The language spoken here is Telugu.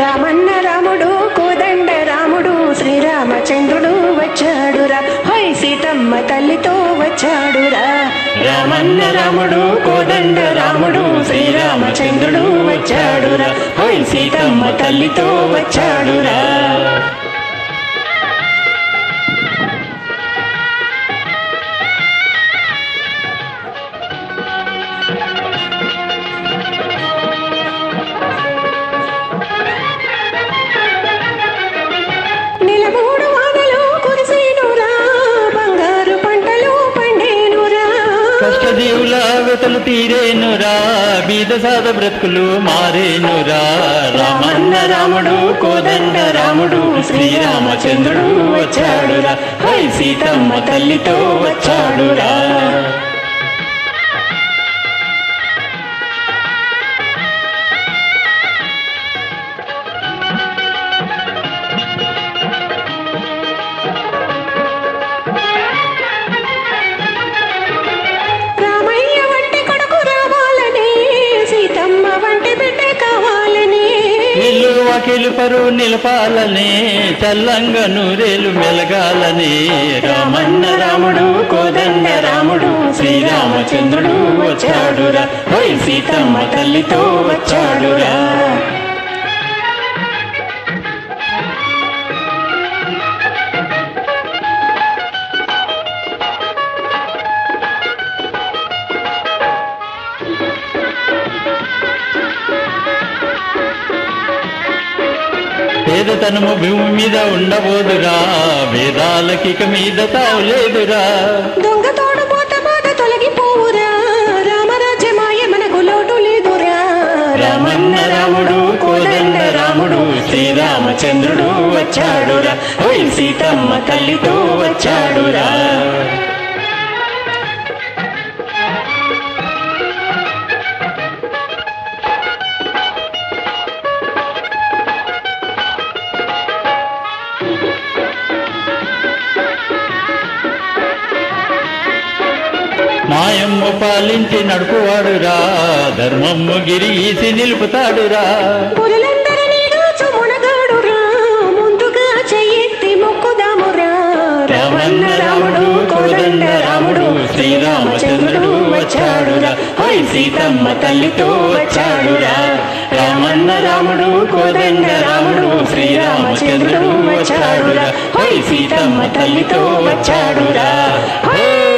రామన్న రాముడు కోదండ రాముడు శ్రీరామచంద్రుడు వచ్చాడురా హై సీతమ్మ తల్లితో వచ్చాడురా రామన్న రాముడు కోదండ రాముడు శ్రీరామచంద్రుడు వచ్చాడురా హై సీతమ్మ తల్లితో వచ్చాడురా నిలబూడు వానలు కురిసేనురా బంగారు పంటలు పండేనురా కష్టజీవుల వెతలు తీరేనురా బీద సాద బ్రతుకులు మారేనురా రామన్న రాముడు కోదండ రాముడు శ్రీరామచంద్రుడు వచ్చాడురా హై సీతమ్మ తల్లితో వచ్చాడురా రామయ్య వంటి కొడుకు రావాలని సీతమ్మ వంటి బిడ్డ కావాలని ఇల్లు వాకిలు పరువు నిలపాలని చల్లంగా నూరేలు మెలగాలని రామన్న రాముడు కోదండ రాముడు శ్రీరామచంద్రుడు వచ్చాడురా హై సీతమ్మ తల్లితో వచ్చాడురా పేదతనము భూమి మీద ఉండబోదురా వేదాలకిక మీద తావులేదురా దొంగ తోడు పోత బాధ తొలగిపోవురా రామరాజ్యమాయ మనకు లోటు లేదురా రామన్న రాముడు కోదండ రాముడు శ్రీరామచంద్రుడు వచ్చాడురా హై సీతమ్మ తల్లితో వచ్చాడురా న్యాయము పాలించి నడుపువాడురా ధర్మము గిరీసి నిలుపుతాడురా పురులందరినీ గాచు మునగాడురా ముందుగా చెయ్యెత్తి మొక్కుదామురా రామన్న రాముడు కోదండ రాముడు శ్రీరామచంద్రుడు వచ్చాడురా హై సీతమ్మ తల్లితో వచ్చాడురా రామన్న రాముడు కోదండ రాముడు శ్రీరామచంద్రుడు వచ్చాడురా హై సీతమ్మ తల్లితో వచ్చాడురా హై